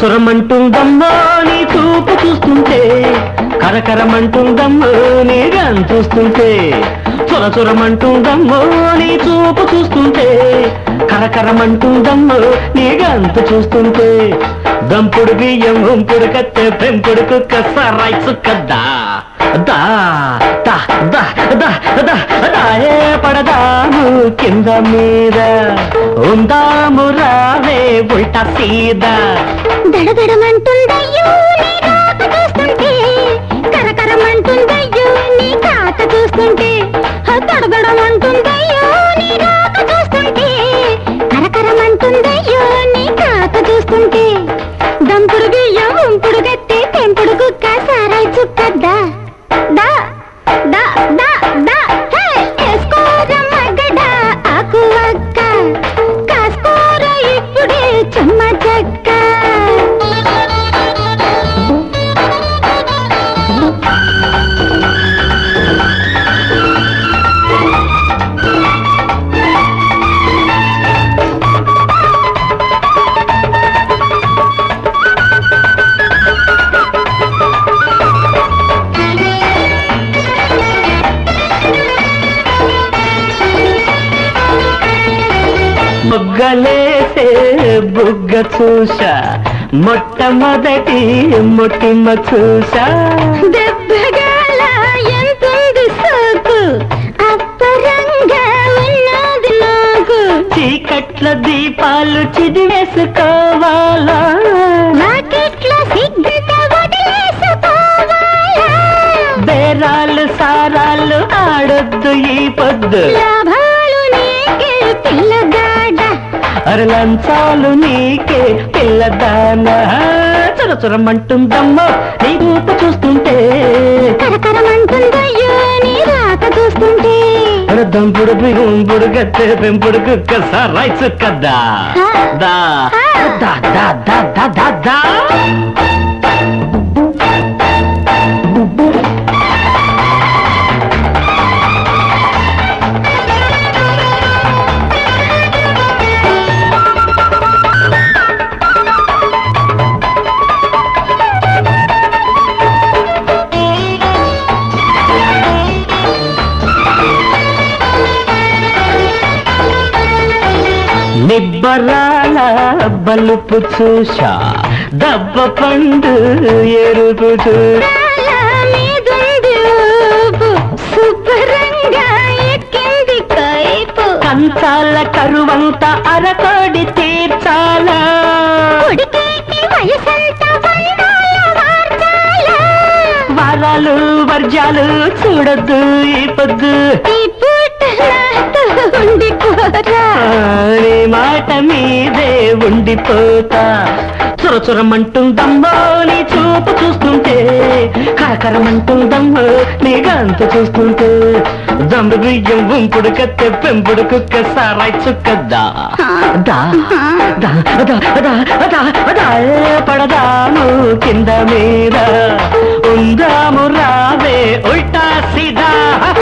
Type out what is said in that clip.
చురచురమంటుందమ్మో నీ చూపు చూస్తుంటే కరకరమంటుందమ్మో నీ గన్ చూస్తుంటే చురచురమంటుందమ్మో నీ చూపు చూస్తుంటే కరకరమంటుందమ్మో నీ గంతు చూస్తుంటే దంపుడు బియ్యం ఉంపుడు కత్తె పెంపుడు కుక్క సరాయి చుక్కద్దా దా దా దా దా దా దాయే పడదాము కింద మీద ఉందాము రావే ఉల్టా సీదా దడదడమంటుందయ్యో నీ రాక చూస్తుంటే కరకరమంటుందయ్యో నీ కాక చూస్తుంటే హ, దడదడమంటుందయ్యో నీ రాక చూస్తుంటే కరకరమంటుందయ్యో నీ కాక చూస్తుంటే దంపుడు బియ్యం ఉంపుడు గట్టి పెంపుడు కుక్క సారాయి చుక్కద్దా దా దా దా దా హే ఎస్కోరమ్మ గడ్డ ఆకు వక్క కాస్కోర ఇప్పుడే చెమ్మ చెక్క బుగ్గలేసే బుగ్గ చూసా మొట్టమొదటి మొట్టిమ చూసా దెబ్బగాల ఎంతుంది సోకు అప్పరంగా ఉన్నది నాకు చీకట్ల దీపాలు చిదివేసుకోవాలా రాకెట్ల సిగ్గుత వదిలేసుకోవాలా బేరాలు సారాలు ఆడొద్దు ఈ పొద్దు లాభాలు నీకే పిల్లగాడ అరే లంచాలు నీకే పిల్లదానా చురచురమంటుందమ్మో నీ రూపు చూస్తుంటే కరకరమంటుందయ్యో నీ రాక చూస్తుంటే అరే దంపుడు బిగుంపుడు గత్తె పెంపుడు కుక్క సరాయి చుక్కద్దా దా దా దా దా దా దా దా నిబ్బరాల బలుపు చూసా దబ్బ పండు ఎరుపు చూసా చాలా మీదుంది ఊపు, శుభ్రంగా ఎక్కింది కైపు కంచాల కరువంత అరకోడి తీర్చాలా ఉడికేటి వయసంతా బంధాల వార్చాలా. వారాలు వర్జాలు చూడొద్దు ఈ పొద్దు ఈ పూట నాతో ఉండిపోరా. నీ మాట మీదే ఉండిపోతా చురచురమంటుందమ్మో నీ చూపు చూస్తుంటే కరకరమంటుందమ్మో నీ గంతు చూస్తుంటే జంబు బియ్యం ఉంపుడు కత్తె పెంపుడు కుక్క సారాయి చుక్కద్దా దా దా దా దా దా దా ఏ పడదాము కింద మీద ఉందాము రావే ఉల్టా సీదా